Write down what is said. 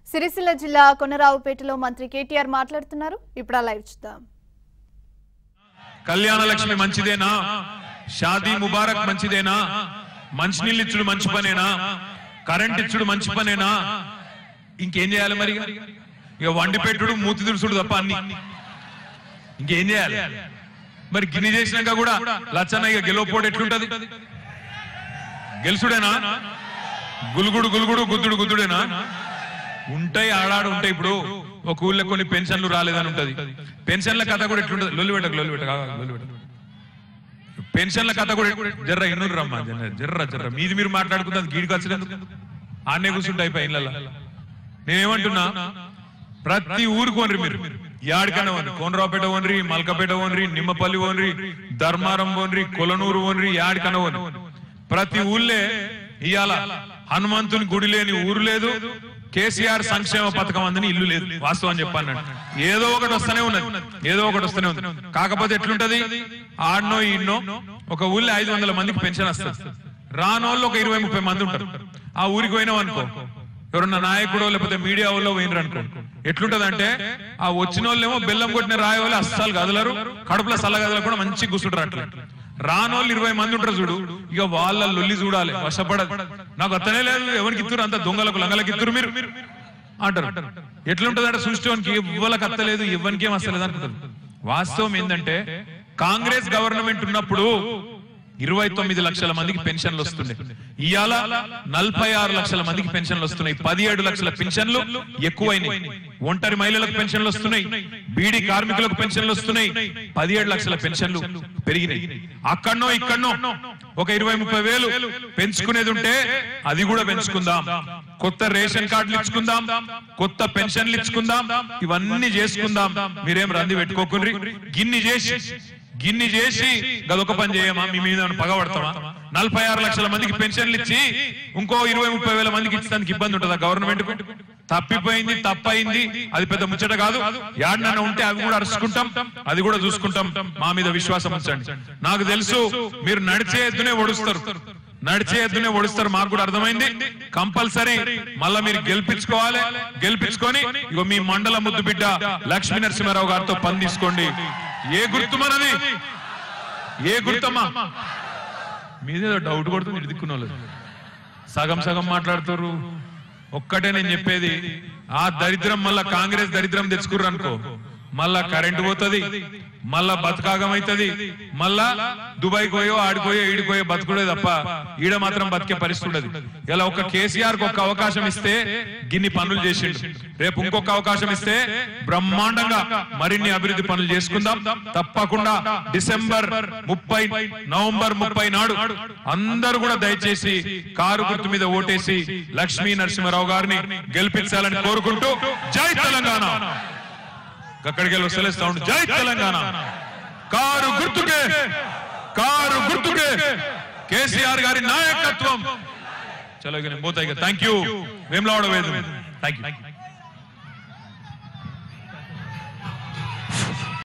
సిరిసిల్ల జిల్లా కొనరావుపేటలో మంత్రి కేటీఆర్ మాట్లాడుతున్నారు ఇప్పుడు ఆ లైవ్ చూద్దాం కళ్యాణ లక్ష్మి మంచిదేనా షాదీ ముబారక్ మంచిదేనా మంచినీళ్ళు ఇచ్చుడు మంచి పనేనా కరెంట్ ఇచ్చుడు మంచి పనేనా ఇంకేం చేయాలి మరి ఇక వండి పెట్టుడు మూతి దుడుసుడు తప్ప అన్ని ఇంకేం చేయాలి మరి గిన్ని చేసినాక కూడా లచ్చన్న ఇక గెలవపోడు ఎట్లుంటది గెలుసుడేనా గులుగుడు గులుగుడు గుద్దుడు గుద్దుడేనా ఉంటాయి ఆడాడు ఉంటాయి ఇప్పుడు ఒక ఊళ్ళో కొన్ని పెన్షన్లు రాలేదని ఉంటది పెన్షన్ల కథ కూడా ఎట్లుంటది లొల్లి పెట్టక లొల్లి పెట్టక ఆగు, లొల్లి పెట్టక పెన్షన్ల కథ కూడా ఎట్టు- జర్ర ఎన్నురు రమ్మా జర్ర జర్ర జర్ర మీది మీరు మాట్లాడుకున్నది గీడికి వచ్చినందుకు ఆడనే కూర్చుంటే అయిపోయి ఇళ్ళ నేనేమంటున్నా ప్రతి ఊరు కొనరి మీరు యాడికైనా ఓన్రి కోనరావుపేట ఓన్రి మల్కపేట ఓన్రి నిమ్మపల్లి ఓన్రి ధర్మారం ఓన్రి కొలనూరు ఓన్రి యాడికైనా ఓన్రి ప్రతి ఊళ్ళే ఇవాళ హనుమంతుని గుడి లేని ఊరు లేదు కేసీఆర్ సంక్షేమ పథకం అందని ఇల్లు లేదు వాస్తవం చెప్పాను ఏదో ఒకటి వస్తూనే ఉన్నది ఏదో ఒకటి వస్తూనే ఉంది కాకపోతే ఎట్లుంటది ఆడనో ఈడనో ఒక ఊళ్ళో ఐదు వందల మందికి పెన్షన్ వస్తుంది రానోళ్ళు ఒక ఇరవై ముప్పై మంది ఉంటారు ఆ ఊరికి పోయినాం అనుకో ఎవరన్నా నాయకుడో లేకపోతే మీడియా వాళ్ళు పోయినరు అనుకో ఎట్లుంటదంటే ఆ వచ్చిన వాళ్ళేమో బెల్లం కొట్టిన రాయ వాళ్ళు అస్సలు కదలరు కడుపులో సల్ల కదలకుండా మంచి కూర్చుంటారు అట్లా రానోళ్ళు ఇరవై మంది ఉంటారు చూడు ఇక వాళ్ళ లొల్లి చూడాలి వశపడదు నాకు అత్తనే లేదు ఎవరికి ఇద్దరు అంత దొంగలకు లంగలకు ఇద్దరు మీరు అంటారు ఎట్లుంటదంటే సృష్టికి ఇవ్వలకు అత్తలేదు ఇవ్వనికి ఏం అస్తలేదు అనుకుంటారు వాస్తవం ఏంటంటే కాంగ్రెస్ గవర్నమెంట్ ఉన్నప్పుడు ఇరవై తొమ్మిది లక్షల మందికి పెన్షన్లు వస్తున్నాయి ఇవాళ నలభై ఆరు లక్షల మందికి పెన్షన్లు వస్తున్నాయి పదిహేడు లక్షల పెన్షన్లు ఎక్కువైనాయి ఒంటరి మహిళలకు పెన్షన్లు వస్తున్నాయి బీడీ కార్మికులకు పెన్షన్లు వస్తున్నాయి పదిహేడు లక్షల పెన్షన్లు పెరిగినాయి అక్కడనో ఇక్కడనో ఒక ఇరవై ముప్పై వేలు పెంచుకునేది ఉంటే అది కూడా పెంచుకుందాం కొత్త రేషన్ కార్డులు ఇచ్చుకుందాం కొత్త పెన్షన్లు ఇచ్చుకుందాం ఇవన్నీ చేసుకుందాం మీరేం రంది పెట్టుకోకుండ్రి గిన్ని చేసి గిన్ని చేసి గదొక పని చేయమా మీ మీద ఏమైనా పగబడతామా నలభై ఆరు లక్షల మందికి పెన్షన్లు ఇచ్చి ఇంకో ఇరవై ముప్పై వేల మందికి ఇచ్చడానికి ఇబ్బంది ఉంటుందా గవర్నమెంట్ కు తప్పిపోయింది తప్పయింది అది పెద్ద ముచ్చట కాదు యాడనన్నా ఉంటే అవి కూడా అరుచుకుంటాం అది కూడా చూసుకుంటాం మా మీద విశ్వాసం ఉంచండి నాకు తెలుసు మీరు నడిచే ఎద్దునే ఒడుస్తారు నడిచే ఎద్దునే ఒడుస్తారు మాకు కూడా అర్థమైంది కంపల్సరీ మళ్ళా మీరు గెలిపించుకోవాలి గెలిపించుకొని ఇగో మీ మండల ముద్దు బిడ్డ లక్ష్మీ నరసింహారావు గారితో పని తీసుకోండి ఏ గుర్తు మనది ఏ గుర్తమ్మా మీదేదో డౌట్ కొడుతుంది ఇటు దిక్కున్న వాళ్ళు సగం సగం మాట్లాడుతారు ఒక్కటే నేను చెప్పేది ఆ దరిద్రం మళ్ళా కాంగ్రెస్ దరిద్రం తెచ్చుకుర్రు అనుకో మళ్ళా కరెంటు పోతుంది మళ్ళా బతకాగం అవుతుంది మళ్ళా దుబాయ్ పోయో ఆడిపోయో ఈడిపోయో బతుకుడే తప్ప ఈడ మాత్రం బతికే పరిస్థితి ఉండదు ఇలా ఒక కేసీఆర్ కు ఒక అవకాశం ఇస్తే గిన్ని పనులు చేసిండు రేపు ఇంకొక అవకాశం ఇస్తే బ్రహ్మాండంగా మరిన్ని అభివృద్ధి పనులు చేసుకుందాం తప్పకుండా డిసెంబర్ ముప్పై నవంబర్ ముప్పై నాడు అందరూ కూడా దయచేసి కారు గుర్తు మీద ఓటేసి లక్ష్మీ నరసింహారావు గారిని గెలిపించాలని కోరుకుంటూ జై తెలంగాణ అక్కడికి వెళ్ళి వస్తలే సౌండ్ జై తెలంగాణ కారు గుర్తుకే కారు గుర్తుకే కేసీఆర్ గారి నాయకత్వం చలో ఇక నేను పోతాయి థ్యాంక్ యూ వేములవాడ వేదు థ్యాంక్ యూ